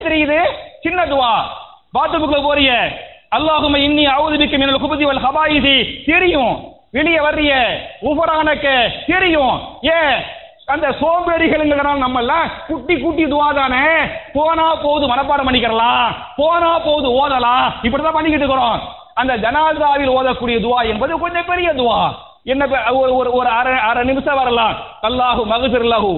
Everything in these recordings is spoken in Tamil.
தெரியுது சின்ன துவா பாத்ரூமுக்குள்ள போறிய அல்லாஹும இன்னி அவுதுபிக்க மினல் குபதி வல் ஹபாயிசி தெரியும் வெளியே வர்றிய உபரானக்க தெரியும் ஏ அந்த சோம்பேறிகள்ங்கிறனால நம்ம எல்லாம் குட்டி குட்டி துவா தானே போனா போது மனப்பாடம் பண்ணிக்கிறலாம் போனா போது ஓதலாம் இப்படிதான் பண்ணிக்கிட்டு இருக்கிறோம் அந்த ஜனாதாவில் ஓதக்கூடிய துவா என்பது கொஞ்சம் பெரிய துவா என்ன பெ- ஒரு ஒரு ஒரு அரை அரை நிமிஷம் வரலாம் அல்லாஹு மகசிர் லஹு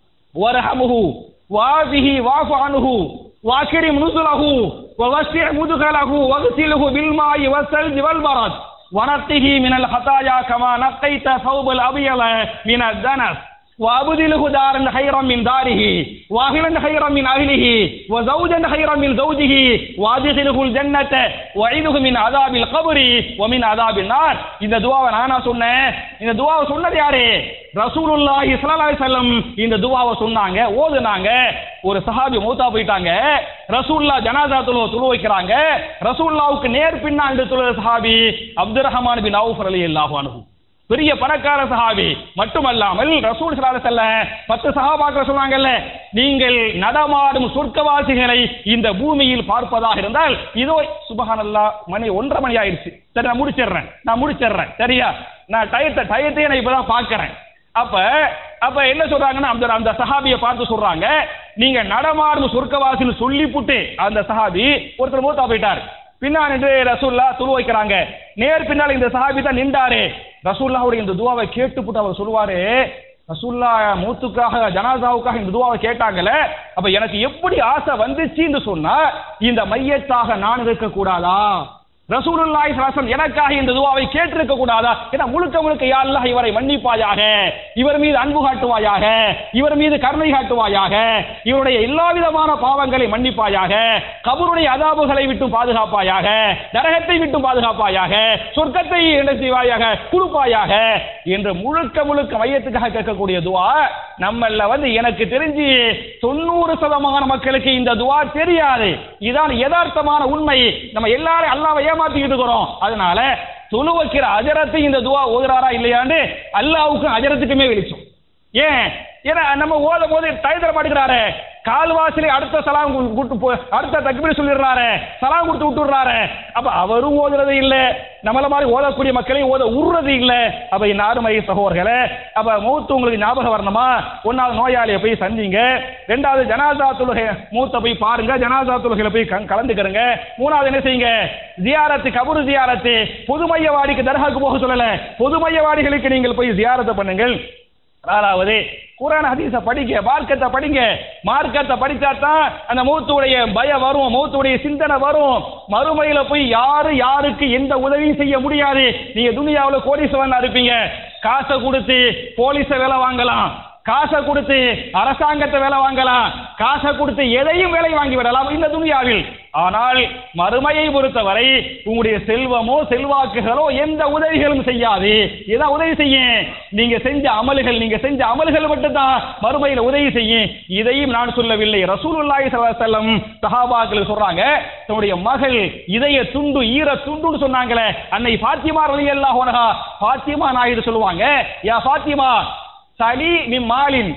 வரஹமுஹு வாபிஹி வாஃபு அன்ஹு வாக்கிரிம் நுசுலஹு வவஸ்ஸி முதுகலஹு வக்சிலுஹு பில்மாஇ வஸ்ஸல்ஜி வல்பரத் ونقه من الخطايا كما نقيت ثوب الأبيض من الدنس وأبدله دارا خيرا من داره وأهلا خيرا من أهله وزوجا خيرا من زوجه وأدخله الجنة وعيده من عذاب القبر ومن عذاب النار இந்த துவாவை நானா சொன்னேன் இந்த துவாவை சொன்னது யாரு ரசூலுல்லாஹி ஸல்லல்லாஹு அலைஹி வஸல்லம் இந்த துவாவை சொன்னாங்க ஓதுனாங்க ஒரு சஹாபி மூத்தா போயிட்டாங்க ரசூல்லா ஜனாசா தொழு தொழு வைக்கிறாங்க ரசூல்லாவுக்கு நேர் பின்னாண்டு தொழுத சஹாபி அப்துல் ரஹ்மான் பின் அவுஃப் ரலியல்லாஹு அன்ஹு பெரிய பணக்கார சஹாபி மட்டுமல்லாமல் ரசூல் ஸல்லல்லாஹு அலைஹி வஸல்லம் பத்து சஹாபாக்கள் சொன்னாங்கல்ல நீங்கள் நடமாடும் சொர்க்கவாசிகளை இந்த பூமியில் பார்ப்பதாக இருந்தால் இதோ சுபஹானல்லாஹ் மணி ஒன்றரை மணி ஆயிடுச்சு சரி நான் முடிச்சிடுறேன் நான் முடிச்சிடுறேன் சரியா நான் டயத்தை டயத்தையே நான் இப்பதான் பார்க்கறேன் அப்ப அப்ப என்ன சொல்றாங்கன்னா அந்த அந்த சஹாபியை பார்த்து சொல்றாங்க நீங்க நடமாடும் சொர்க்கவாசின்னு சொல்லிப்புட்டு அந்த சஹாபி ஒருத்தர் மூத்தா போயிட்டார் பின்னாடி நின்று ரசூல்லா துரு வைக்கிறாங்க நேர் பின்னால் இந்த சஹாபி தான் நின்றாரு ரசூல்லாவுடைய இந்த துவாவை கேட்டுப்புட்டு அவர் சொல்லுவாரு ரசூல்லா மூத்துக்காக ஜனாசாவுக்காக இந்த துவாவை கேட்டாங்கல்ல அப்ப எனக்கு எப்படி ஆசை வந்துச்சுன்னு சொன்னா இந்த மையத்தாக நான் இருக்க கூடாதா ரசூலுல்லாஹி ஸல்லல்லாஹு அலைஹி வஸல்லம் எனக்காக இந்த துவாவை கேட்டிருக்க கூடாதா ஏன்னா முழுக்க முழுக்க யா அல்லாஹ் இவரை மன்னிப்பாயாக இவர் மீது அன்பு காட்டுவாயாக இவர் மீது கருணை காட்டுவாயாக இவருடைய எல்லா விதமான பாவங்களை மன்னிப்பாயாக கபருடைய அதாபுகளை விட்டு பாதுகாப்பாயாக நரகத்தை விட்டு பாதுகாப்பாயாக சொர்க்கத்தை என்ன செய்வாயாக கொடுப்பாயாக என்று முழுக்க முழுக்க மையத்துக்காக கேட்கக்கூடிய துவா நம்மள வந்து எனக்கு தெரிஞ்சு தொண்ணூறு சதமான மக்களுக்கு இந்த துவா தெரியாது இதான் யதார்த்தமான உண்மை நம்ம எல்லாரும் அல்லாவை ஏமாத்திக்கிட்டு இருக்கிறோம் அதனால தொழு வைக்கிற அஜரத்தை இந்த துவா ஓதுறாரா இல்லையான்னு அல்லாவுக்கும் அஜரத்துக்குமே வெளிச்சம் ஏன் ஏன்னா நம்ம ஓதும் போது டயத்தில் மாட்டுக்கிறாரு கால்வாசிலே அடுத்த சலாம் கு- கூட்டு போ அடுத்த தக்பீர் சொல்லிடுறாரு சலாம் கொடுத்து விட்டுறாரு அப்ப அவரும் ஓதுறது இல்ல நம்மள மாதிரி ஓதக்கூடிய மக்களையும் ஓத உருறது இல்ல அப்ப இந்த ஆறுமை சகோதரர்களே அப்ப மௌத்து உங்களுக்கு ஞாபகம் வரணுமா ஒன்னாவது நோயாளியை போய் சந்திங்க ரெண்டாவது ஜனாதா தொழுகை மூத்த போய் பாருங்க ஜனாதா தொழுகையில போய் கல- கலந்துக்கிறங்க மூணாவது என்ன செய்யுங்க ஜியாரத்து கபரு ஜியாரத்து பொதுமையவாடிக்கு தர்காக்கு போக சொல்லல பொதுமையவாடிகளுக்கு நீங்கள் போய் ஜியாரத்தை பண்ணுங்கள் நாலாவது குரான் ஹதீஸ படிங்க மார்க்கத்தை படிங்க மார்க்கத்தை படிச்சா தான் அந்த மௌத்துடைய பயம் வரும் மௌத்துடைய சிந்தனை வரும் மறுமையில போய் யாரு யாருக்கு எந்த உதவியும் செய்ய முடியாது நீங்க துனியாவுல கோடீஸ்வரனா இருப்பீங்க காசை கொடுத்து போலீஸ வேலை வாங்கலாம் காசை கொடுத்து அரசாங்கத்தை வேலை வாங்கலாம் காசை கொடுத்து எதையும் வேலை வாங்கி விடலாம் இந்த துனியாவில் ஆனால் மறுமையை பொறுத்தவரை உங்களுடைய செல்வமோ செல்வாக்குகளோ எந்த உதவிகளும் செய்யாது ஏதாவது உதவி செய்யும் நீங்க செஞ்ச அமல்கள் நீங்க செஞ்ச அமல்கள் மட்டும்தான் மறுமையில உதவி செய்யும் இதையும் நான் சொல்லவில்லை ரசூலுல்லாஹி ஸல்லல்லாஹு அலைஹி வஸல்லம் சஹாபாக்கள் சொல்றாங்க தன்னுடைய மகள் இதய துண்டு ஈர துண்டுன்னு சொன்னாங்களே அன்னை ஃபாத்திமா ரலியல்லாஹு அன்ஹா ஃபாத்திமா நாயுடு சொல்லுவாங்க யா ஃபாத்திமா சலி மின் மாலின்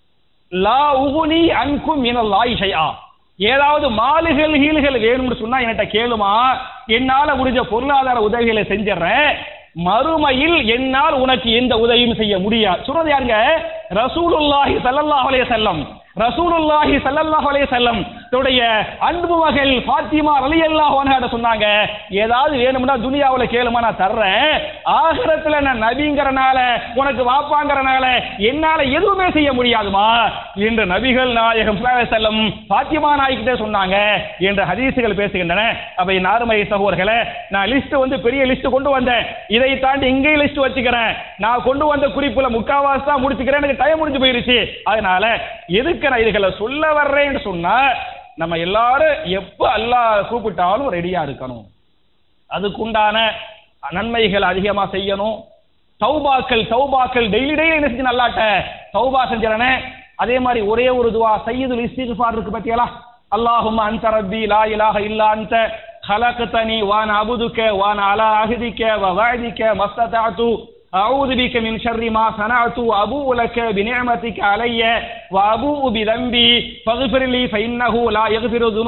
லா உகுனி அன்கும் மினல்லாஹி ஷைஆ ஏதாவது மாலுகள் ஹீல்கள் வேணும்னு சொன்னா என்கிட்ட கேளுமா என்னால முடிஞ்ச பொருளாதார உதவிகளை செஞ்சிடறேன் மறுமையில் என்னால் உனக்கு எந்த உதவியும் செய்ய முடியாது சொல்றது யாருங்க ரசூலுல்லாஹி ஸல்லல்லாஹு அலைஹி வஸல்லம் ரசூலுல்லாஹி ஸல்லல்லாஹு அலைஹி வஸல்லம் தன்னுடைய அன்பு மகள் ஃபாத்திமா ரலியல்லாஹு அன்ஹா சொன்னாங்க ஏதாவது வேணும்னா துனியாவுல கேளுமா நான் தர்றேன் ஆகிரத்துல நான் நபிங்கறனால உனக்கு வாப்பாங்கறனால என்னால எதுவுமே செய்ய முடியாதுமா என்று நபிகள் நாயகம் ஸல்லல்லாஹு அலைஹி வஸல்லம் ஃபாத்திமா நாய்க்கிட்டே சொன்னாங்க என்ற ஹதீசுகள் பேசுகின்றன அப்ப என் ஆறுமை சகோதரர்களே நான் லிஸ்ட் வந்து பெரிய லிஸ்ட் கொண்டு வந்தேன் இதை தாண்டி இங்கேயும் லிஸ்ட் வச்சுக்கிறேன் நான் கொண்டு வந்த குறிப்புல முக்காவாசி தான் முடிச்சுக்கிறேன் எனக்கு டைம் முடிஞ்சு போயிருச்சு அதனால எதுக்கு நான் இதுகளை சொல்ல வர்றேன்னு சொன்னா நம்ம எல்லாரும் எப்ப அல்லாஹ் கூப்பிட்டாலும் ரெடியா இருக்கணும் அதுக்குண்டான நன்மைகள் அதிகமா செய்யணும் தௌபாக்கள் தௌபாக்கள் டெய்லி டெய்லி என்ன செஞ்சு நல்லாட்ட தௌபா செஞ்சிடனே அதே மாதிரி ஒரே ஒரு துவா சையதுல் இஸ்திக்ஃபார் இருக்கு பத்தியலா அல்லாஹும்ம அன்த ரப்பி லா இலாஹ இல்லா அன்த خلقتني وانا عبدك وانا على عهدك ووعدك ما استطعت أعوذ بك من شر ما صنعت وأبوء لك بنعمتك علي وأبوء بذنبي فاغفر لي فإنه لا يغفر الذنوب